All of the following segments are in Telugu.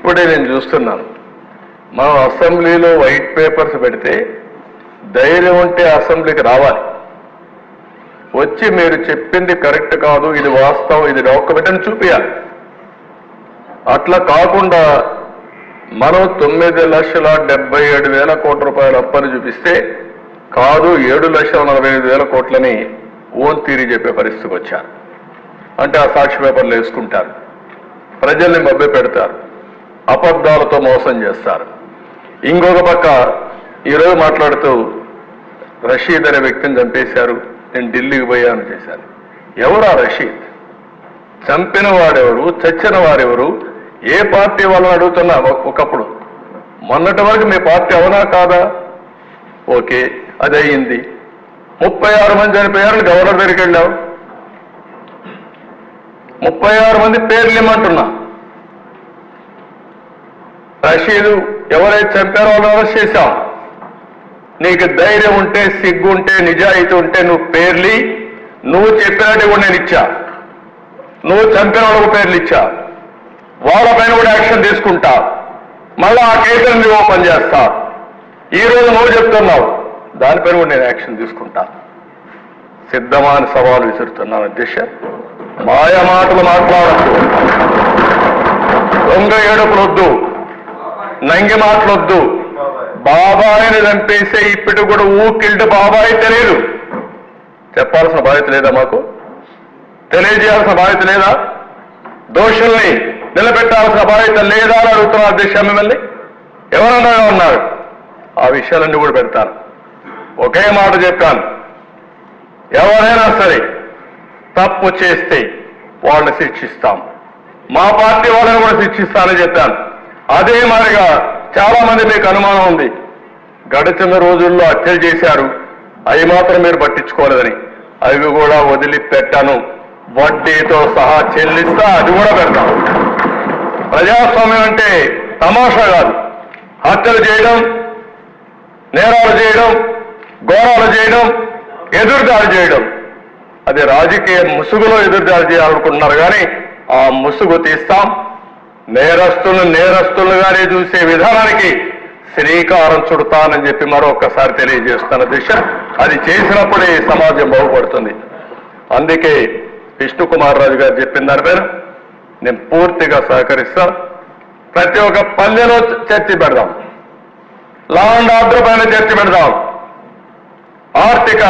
ఇప్పుడే నేను చూస్తున్నాను మనం అసెంబ్లీలో వైట్ పేపర్స్ పెడితే ధైర్యం ఉంటే అసెంబ్లీకి రావాలి వచ్చి మీరు చెప్పింది కరెక్ట్ కాదు ఇది వాస్తవం ఇది డాక్యుమెంట్ అని చూపించాలి అట్లా కాకుండా మనం తొమ్మిది లక్షల డెబ్బై ఏడు వేల కోట్ల రూపాయల అప్పని చూపిస్తే కాదు ఏడు లక్షల నలభై ఐదు వేల కోట్లని ఓన్ తీరి చెప్పే పరిస్థితికి వచ్చారు అంటే ఆ సాక్షి పేపర్లు వేసుకుంటారు ప్రజల్ని మభ్య పెడతారు అబద్ధాలతో మోసం చేస్తారు ఇంకొక పక్క ఈరోజు మాట్లాడుతూ రషీద్ అనే వ్యక్తిని చంపేశారు నేను ఢిల్లీకి పోయాను చేశాను ఎవరు ఆ రషీద్ చంపిన వాడెవరు చచ్చిన వారెవరు ఏ పార్టీ వాళ్ళని అడుగుతున్నా ఒక- ఒకప్పుడు మొన్నటి వరకు మీ పార్టీ అవునా కాదా ఓకే అది అయింది ముప్పై ఆరు మంది చనిపోయారు గవర్నర్ దగ్గరికి వెళ్ళావు ముప్పై ఆరు మంది పేర్లు ఇమ్మంటున్నా రషీదు ఎవరైతే చంపారో వాళ్ళు అరెస్ట్ చేశాం నీకు ధైర్యం ఉంటే సిగ్గు ఉంటే నిజాయితీ ఉంటే నువ్వు పేర్లి నువ్వు చెప్పినట్టు కూడా నేను ఇచ్చా నువ్వు చంపిన వాళ్ళకు పేర్లు ఇచ్చా వాళ్ళపైన కూడా యాక్షన్ తీసుకుంటా మళ్ళా ఆ కేసులు నువ్వు ఓపెన్ చేస్తా ఈ రోజు నువ్వు చెప్తున్నావు దానిపైన కూడా నేను యాక్షన్ తీసుకుంటా సిద్ధమా అని సవాలు విసురుతున్నాను అధ్యక్ష మాయ మాటలు మాట్లాడద్దు దొంగ ఏడుపులొద్దు నంగి మాటలొద్దు బాబాయిని చంపేసే ఇప్పటికి కూడా ఊకిల్డ్ బాబాయి తెలియదు చెప్పాల్సిన బాధ్యత లేదా మాకు తెలియజేయాల్సిన బాధ్యత లేదా దోషుల్ని నిలబెట్టాల్సిన బాధ్యత లేదా అని అడుగుతున్నా అధ్యక్ష మిమ్మల్ని ఎవరన్నా ఉన్నారు ఆ విషయాలన్నీ కూడా పెడతాను ఒకే మాట చెప్పాను ఎవరైనా సరే తప్పు చేస్తే వాళ్ళని శిక్షిస్తాం మా పార్టీ వాళ్ళని కూడా శిక్షిస్తానని చెప్పాను అదే మాదిరిగా చాలా మంది మీకు అనుమానం ఉంది గడిచిన రోజుల్లో హత్యలు చేశారు అవి మాత్రం మీరు పట్టించుకోలేదని అవి కూడా వదిలిపెట్టాను వడ్డీతో సహా చెల్లిస్తా అది కూడా పెడతాం ప్రజాస్వామ్యం అంటే తమాషా కాదు హత్యలు చేయడం నేరాలు చేయడం ఘోరాలు చేయడం ఎదురుదాడి చేయడం అది రాజకీయ ముసుగులో ఎదురుదాడి చేయాలనుకుంటున్నారు కానీ ఆ ముసుగు తీస్తాం నేరస్తులను నేరస్తులుగానే చూసే విధానానికి శ్రీకారం చుడతానని చెప్పి మరొకసారి తెలియజేస్తున్న దిశ అది చేసినప్పుడే ఈ సమాజం బాగుపడుతుంది అందుకే విష్ణుకుమార్ రాజు గారు చెప్పిన దాని పేరు నేను పూర్తిగా సహకరిస్తా ప్రతి ఒక్క పల్లెలో చర్చ పెడదాం లా అండ్ ఆర్డర్ పైన చర్చ పెడదాం ఆర్థిక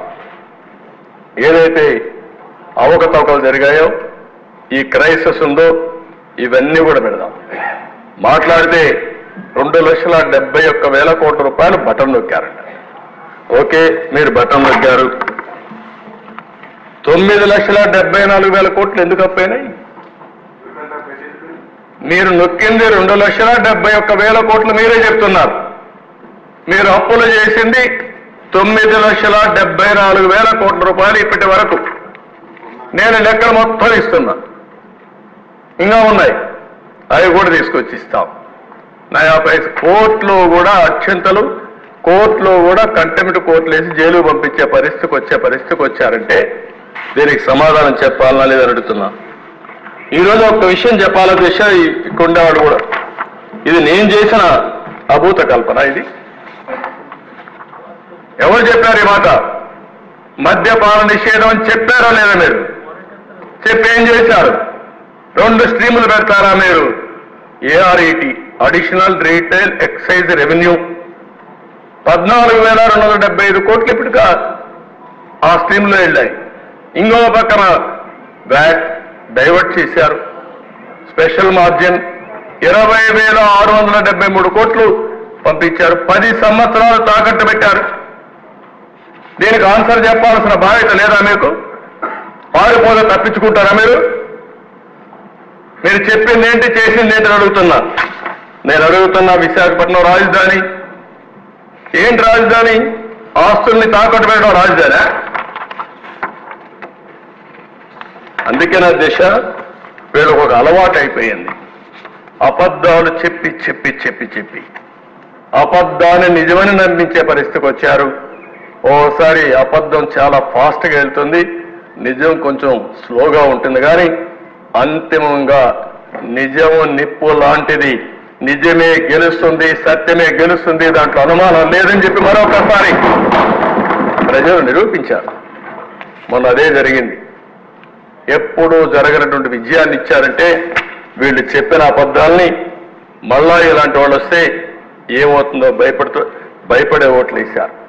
ఏదైతే అవకతవకలు జరిగాయో ఈ క్రైసిస్ ఉందో ఇవన్నీ కూడా పెడదాం మాట్లాడితే రెండు లక్షల డెబ్బై ఒక్క వేల కోట్ల రూపాయలు బటన్ నొక్కారంట ఓకే మీరు బటన్ నొక్కారు తొమ్మిది లక్షల డెబ్బై నాలుగు వేల కోట్లు ఎందుకు అప్పైనాయి మీరు నొక్కింది రెండు లక్షల డెబ్బై ఒక్క వేల కోట్లు మీరే చెప్తున్నారు మీరు అప్పులు చేసింది తొమ్మిది లక్షల డెబ్బై నాలుగు వేల కోట్ల రూపాయలు ఇప్పటి వరకు నేను లెక్కలు మొత్తం ఇస్తున్నా ఇంకా ఉన్నాయి అవి కూడా తీసుకొచ్చి ఇస్తాం నయా పైస కోర్టులో కూడా అత్యంతలు కోర్టులో కూడా కంటెంప్ట్ కోర్టులు వేసి జైలు పంపించే పరిస్థితికి వచ్చే పరిస్థితికి వచ్చారంటే దీనికి సమాధానం చెప్పాలనా లేదని అడుగుతున్నా ఈరోజు ఒక విషయం చెప్పాల దిశ ఇక్కడ ఉండేవాడు కూడా ఇది నేను చేసిన అభూత కల్పన ఇది ఎవరు చెప్పారు ఈ మాట మద్యపాన నిషేధం అని చెప్పారా లేదా మీరు చెప్పి ఏం చేశారు రెండు స్ట్రీములు పెడతారా మీరు ARET additional retail excise revenue పద్నాలుగు వేల రెండు వందల డెబ్బై ఐదు కోట్లు ఇప్పటికా ఆ స్ట్రీమ్లో వెళ్ళాయి ఇంకో పక్కన వ్యాట్ డైవర్ట్ చేశారు స్పెషల్ మార్జిన్ ఇరవై వేల ఆరు వందల డెబ్బై మూడు కోట్లు పంపించారు పది సంవత్సరాలు తాకట్టు పెట్టారు దీనికి ఆన్సర్ చెప్పాల్సిన బాధ్యత లేదా మీకు పారిపోతే తప్పించుకుంటారా మీరు మీరు చెప్పింది ఏంటి చేసింది ఏంటి అని అడుగుతున్నా నేను అడుగుతున్నా విశాఖపట్నం రాజధాని ఏంటి రాజధాని ఆస్తుల్ని తాకట్టు పెట్టడం రాజధాని అందుకే నా దిశ వీళ్ళకు ఒక అలవాటు అయిపోయింది అబద్ధాలు చెప్పి చెప్పి చెప్పి చెప్పి అబద్ధాన్ని నిజమని నమ్మించే పరిస్థితికి వచ్చారు ఓసారి అబద్ధం చాలా ఫాస్ట్గా వెళ్తుంది నిజం కొంచెం స్లోగా ఉంటుంది కానీ అంతిమంగా నిజము నిప్పు లాంటిది నిజమే గెలుస్తుంది సత్యమే గెలుస్తుంది దాంట్లో అనుమానం లేదని చెప్పి మరొకసారి ప్రజలు నిరూపించారు మొన్న అదే జరిగింది ఎప్పుడూ జరగనటువంటి విజయాన్ని ఇచ్చారంటే వీళ్ళు చెప్పిన అబద్ధాల్ని మళ్ళా ఇలాంటి వాళ్ళు వస్తే ఏమవుతుందో భయపడుతూ భయపడే ఓట్లు వేశారు